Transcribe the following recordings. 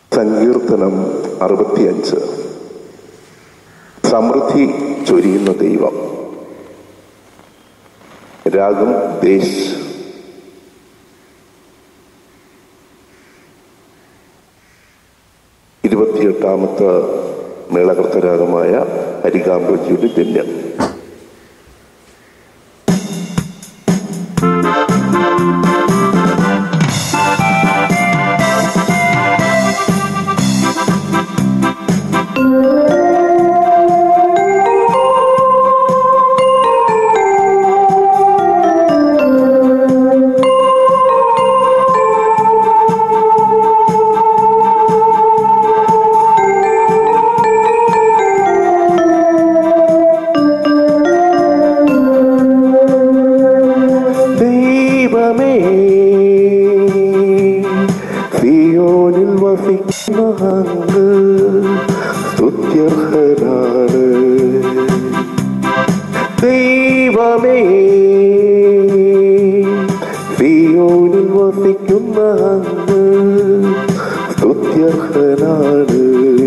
സങ്കീർത്തനം അറുപത്തിയഞ്ച് സമൃദ്ധി ചൊരിയുന്ന ദൈവം രാഗം ദേശ് ഇരുപത്തിയെട്ടാമത്തെ മേളകർത്ത രാഗമായ ഹരികാംബജിയുടെ ജന്യം ദൈവമേ സിയോനിൽ വസിക്കുന്ന അങ്ങ് സ്തുത്യർഹനാണ് ദൈവമേ സിയോനിൽ വസിക്കുന്ന അങ്ങ് സ്തുത്യർഹനാണ്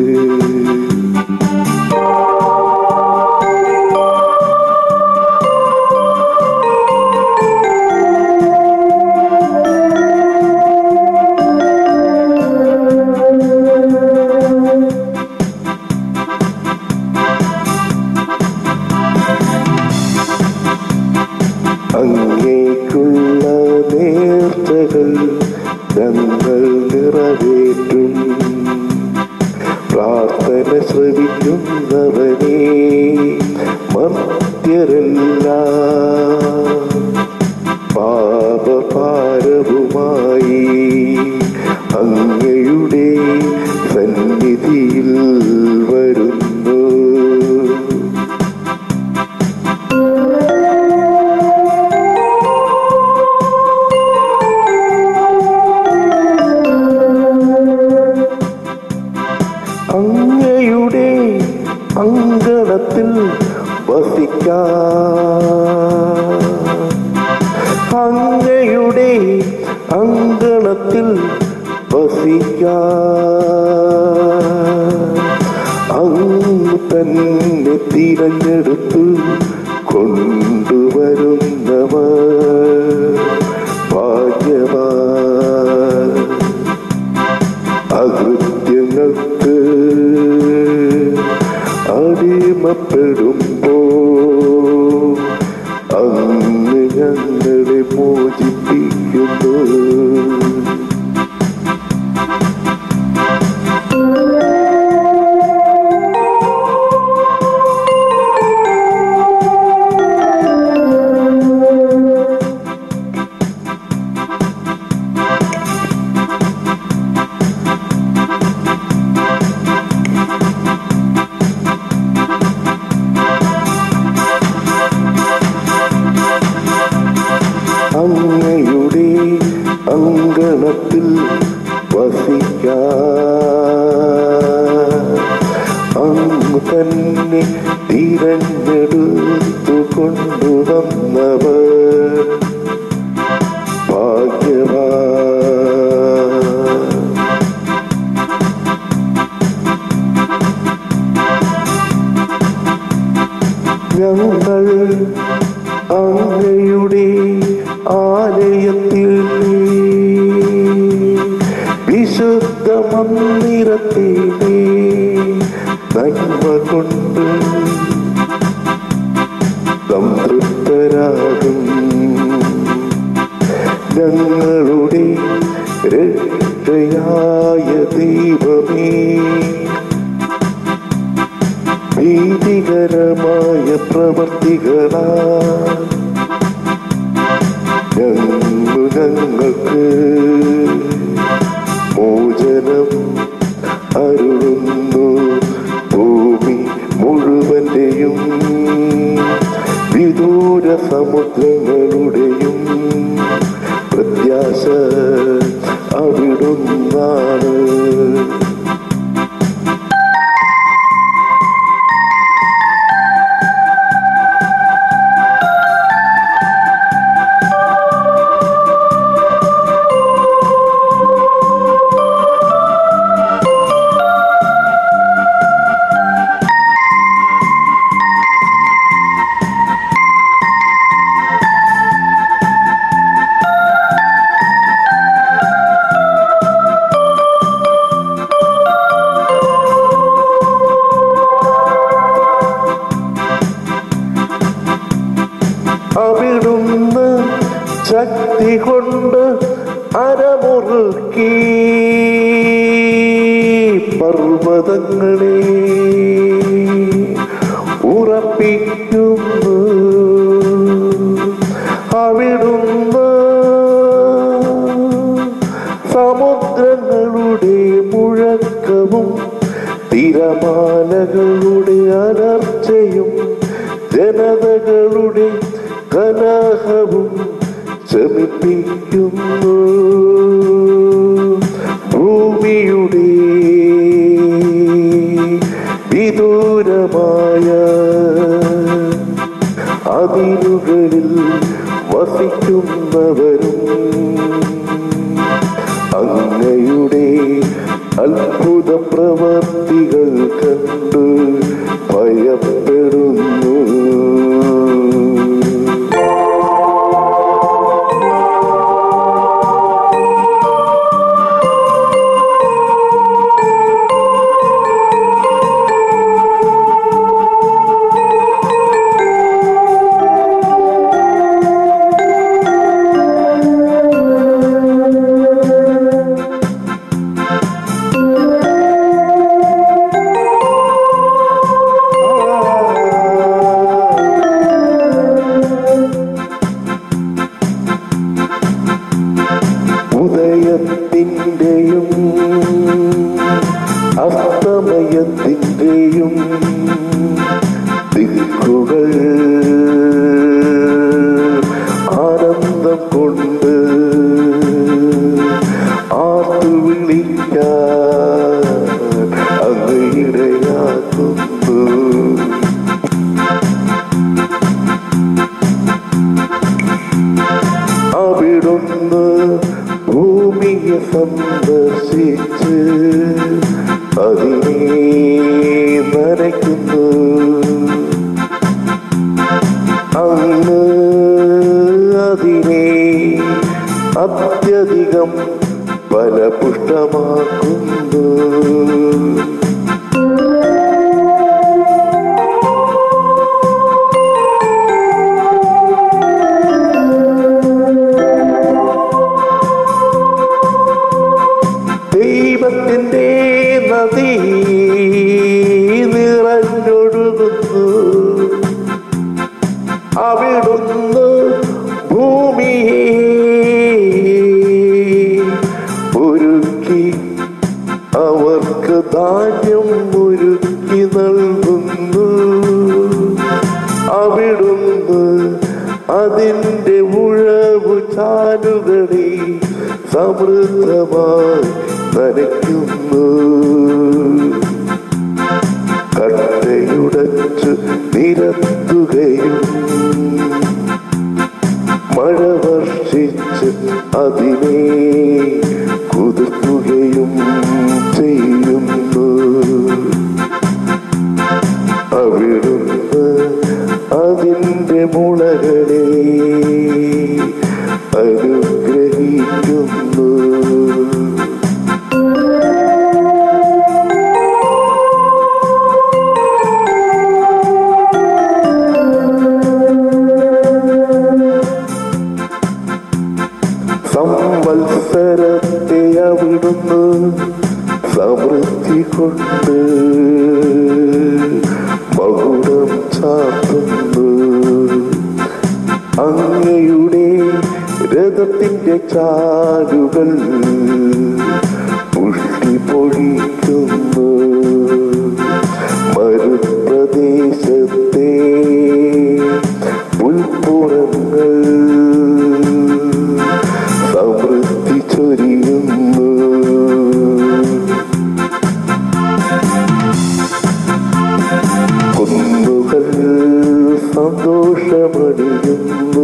അങ്ങേക്കുള്ള നേർച്ചകൾ ഞങ്ങൾ നിറവേറ്റും പ്രാർത്ഥന ശ്രവിക്കുന്നവനെ മർത്യരല്ല പാപഭാരവുമായി അങ്ങയുടെ സന്നിധിയിൽ വരുന്നു അങ്ങയുടെ അങ്കണത്തിൽ വസിക്കാൻ അങ്ങയുടെ അങ്കണത്തിൽ വസിക്കാൻ അങ്ങ് തന്നെ തിരഞ്ഞെടുത്തു കൊണ്ടുവരുന്നവർ ഭാഗ്യവാൻ അകൃത്യങ്ങൾക്ക് അടിമപ്പെടുമ്പോ അങ്ങ് ഞങ്ങളെ മോചിപ്പിക്കുന്നു അങ്ങയുടെ അങ്കണത്തിൽ വസിക്കാൻ അങ്ങ് തന്നെ തിരഞ്ഞെടുത്തു കൊണ്ടുവന്നവർ ഭാഗ്യവാൻ ഞങ്ങൾ അങ്ങയുടെ ആലയത്തിൽ വിശുദ്ധ മന്ദിരത്തിലെ നന്മ കൊണ്ട് സംതൃപ്തരാകും ഞങ്ങളുടെ രക്ഷയായ ദൈവമേ ഭീതികരമായ പ്രവർത്തികളാ ഞങ്ങു ഞങ്ങൾക്ക് മോചനം അരുളുന്നു ഭൂമി മുഴുവന്റെയും വിദൂര സമുദ്രങ്ങളുടെയും പ്രത്യാശ അവിടുന്നാണ് ും ശക്തി കൊണ്ട് അരമുറുക്കി പർവ്വതങ്ങളെ ഉറപ്പിക്കുന്നു അവിടുന്ന് സമുദ്രങ്ങളുടെ മുഴക്കവും തിരമാലകളുടെ അലർച്ചയും ജനതകളുടെ കലഹവും ശമിപ്പിക്കുന്നു ഭൂമിയുടെ വിദൂരമായ അതിരുകളിൽ വസിക്കുന്നവരും അങ്ങയുടെ അത്ഭുത പ്രവർത്തികൾ കണ്ട് ഭയപ്പെടുന്നു ഉദയത്തിൻ്റെയും അസ്തമയത്തിൻ്റെയും ദിക്കുകൾ ആനന്ദം കൊണ്ട് ആർത്തു വിളിക്കാൻ അങ്ങയിടയാക്കുന്നു അവിടുന്ന് ഭൂമിയെ സന്ദർശിച്ച് അതിനെ നനയ്ക്കുന്നു അങ്ങ് അതിനെ അത്യധികം ഫലപുഷ്ടമാക്കുന്നു ദൈവത്തിൻ്റെ നദി നിറഞ്ഞൊഴുകുന്നു അവിടുന്ന് ഭൂമിയെ ഒരുക്കി അവർക്ക് ധാന്യം ഒരുക്കി നൽകുന്നു അവിടുന്ന് അതിൻ്റെ ഉഴവു ചാലുകളെ സമൃദ്ധമായി നനയ്ക്കുന്നു കട്ടയുടച്ച് നിരത്തുകയും മഴ വർഷിച്ച് അതിനെ കുതിർക്കുകയും ചെയ്യുന്നു അവിടുന്ന് അതിൻ്റെ മുളകളെ അനുഗ്രഹിക്കുന്നു സംവത്സരത്തെ അവിടുന്ന് സമൃദ്ധി കൊണ്ട് മകുടം ചാത്തുന്നു അങ്ങയുടെ രഥത്തിന്റെ ചാലുകൾ പുഷ്ടി പൊഴിക്കുന്നു മരുപ്രദേശത്തെ പുൽപ്പുറങ്ങൾ സമൃദ്ധി ചൊരിയുന്നു കുന്നുകൾ സന്തോഷമണിയുന്നു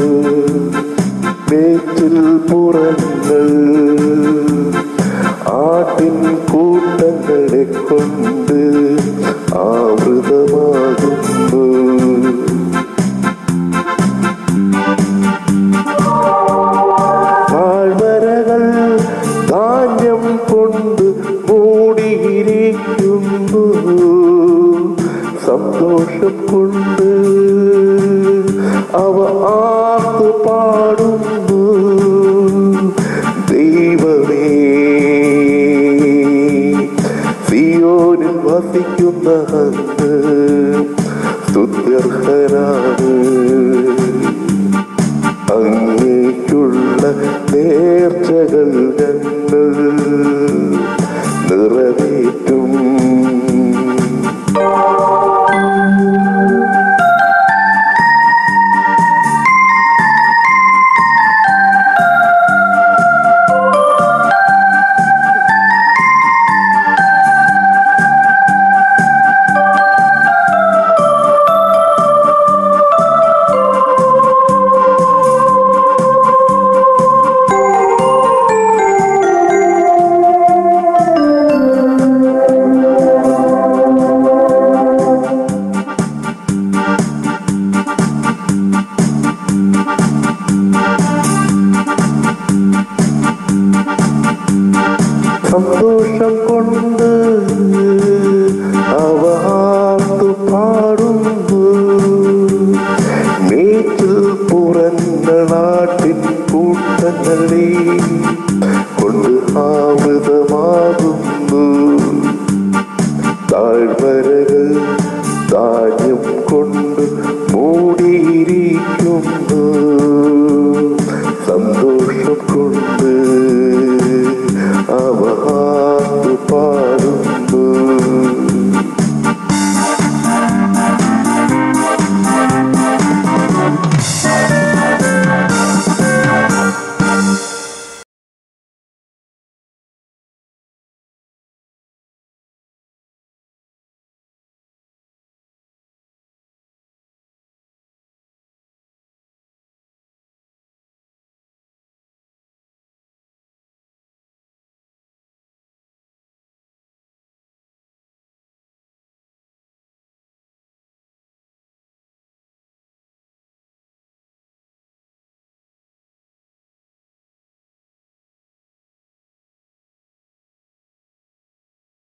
മേച്ചിൽ പുറങ്ങൾ ആട്ടിൻ കൂട്ടങ്ങളെ കൊണ്ട് ആവൃതമാകുന്നു താഴ്വരകൾ ധാന്യം കൊണ്ട് മൂടിയിരിക്കുന്നു സന്തോഷം കൊണ്ട് അവ ആർത്തു പാടുന്നു മകനാണ് അങ്ങേക്കുള്ള നേർച്ചകൾ ഞങ്ങൾ നിറവേറ്റും സന്തോഷം കൊണ്ട് അവാർത്തു പാടുന്നു മേച്ചിൽ പുറന്ന നാട്ടിൻ കൂട്ടങ്ങളെ